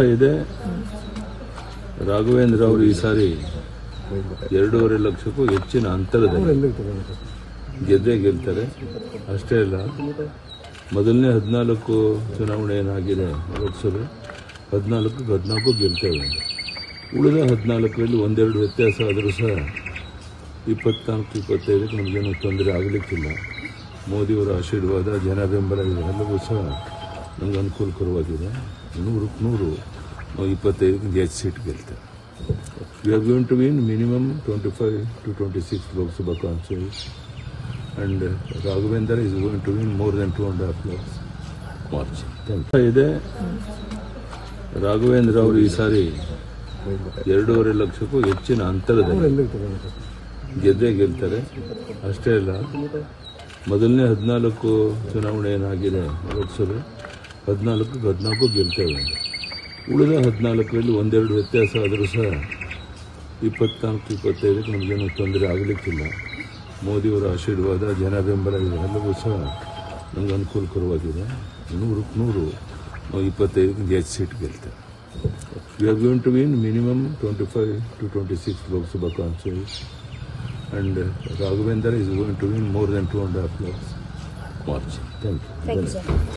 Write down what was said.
ಇದೆ ರಾಘವೇಂದ್ರ ಅವರು ಈ ಸಾರಿ ಎರಡೂವರೆ ಲಕ್ಷಕ್ಕೂ ಹೆಚ್ಚಿನ ಅಂತರದಲ್ಲಿ ಗೆದ್ದೇ ಗೆಲ್ತಾರೆ ಅಷ್ಟೇ ಅಲ್ಲ ಮೊದಲನೇ ಹದಿನಾಲ್ಕು ಚುನಾವಣೆ ಏನಾಗಿದೆ ಲೋಕಸಭೆ ಹದಿನಾಲ್ಕು ಹದಿನಾಲ್ಕು ಗೆಲ್ತೇವೆ ಉಳಿದ ಹದಿನಾಲ್ಕರಲ್ಲಿ ಒಂದೆರಡು ವ್ಯತ್ಯಾಸ ಆದರೂ ಸಹ ಇಪ್ಪತ್ನಾಲ್ಕು ಇಪ್ಪತ್ತೈದಕ್ಕೆ ನಮಗೇನು ತೊಂದರೆ ಆಗಲಿಕ್ಕಿಲ್ಲ ಮೋದಿಯವರ ಆಶೀರ್ವಾದ ಜನ ಬೆಂಬಲ ಇದೆಲ್ಲವೂ ಸಹ ನಮ್ಗೆ ಅನುಕೂಲಕರವಾಗಿದೆ ನೂರಕ್ಕೆ ನೂರು ನಾವು ಇಪ್ಪತ್ತೈದಕ್ಕೆ ಹೆಚ್ಚು ಸೀಟ್ ಗೆಲ್ತೇವೆ we are going to win minimum twenty five to twenty six Lok Sabha constituencies and Raghavendra is going to win more than two and half lakhs March thank you ಇದೆ ರಾಘವೇಂದ್ರ ಅವರು ಈ ಸಾರಿ ಎರಡೂವರೆ ಲಕ್ಷಕ್ಕೂ ಹೆಚ್ಚಿನ ಅಂತರದಲ್ಲಿ ಗೆದ್ದೇ ಗೆಲ್ತಾರೆ ಅಷ್ಟೇ ಅಲ್ಲ ಮೊದಲನೇ ಹದಿನಾಲ್ಕು ಚುನಾವಣೆ ಏನಾಗಿದೆ ಲೋಕಸಭೆ ಹದಿನಾಲ್ಕು ಹದಿನಾಲ್ಕು ಗೆಲ್ತೇವೆ ಉಳಿದ ಹದಿನಾಲ್ಕರಲ್ಲಿ ಒಂದೆರಡು ವ್ಯತ್ಯಾಸ ಆದರೂ ಸಹ ಇಪ್ಪತ್ನಾಲ್ಕು ಇಪ್ಪತ್ತೈದಕ್ಕೆ ನಮಗೇನು ತೊಂದರೆ ಆಗಲಿಕ್ಕಿಲ್ಲ ಮೋದಿಯವರ ಆಶೀರ್ವಾದ ಜನ ಬೆಂಬಲ ಇದೆಲ್ಲವೂ ಸಹ ನಮ್ಗೆ ಅನುಕೂಲಕರವಾಗಿದೆ ನೂರಕ್ಕೆ ನೂರು ನಾವು ಇಪ್ಪತ್ತೈದಕ್ಕೆ ಹೆಚ್ಚು ಸೀಟ್ ಗೆಲ್ತೇವೆ we are going to win minimum twenty five to twenty six Lok Sabha constituencies and Raghavendra is going to win more than two and half lakhs March thank you thank you sir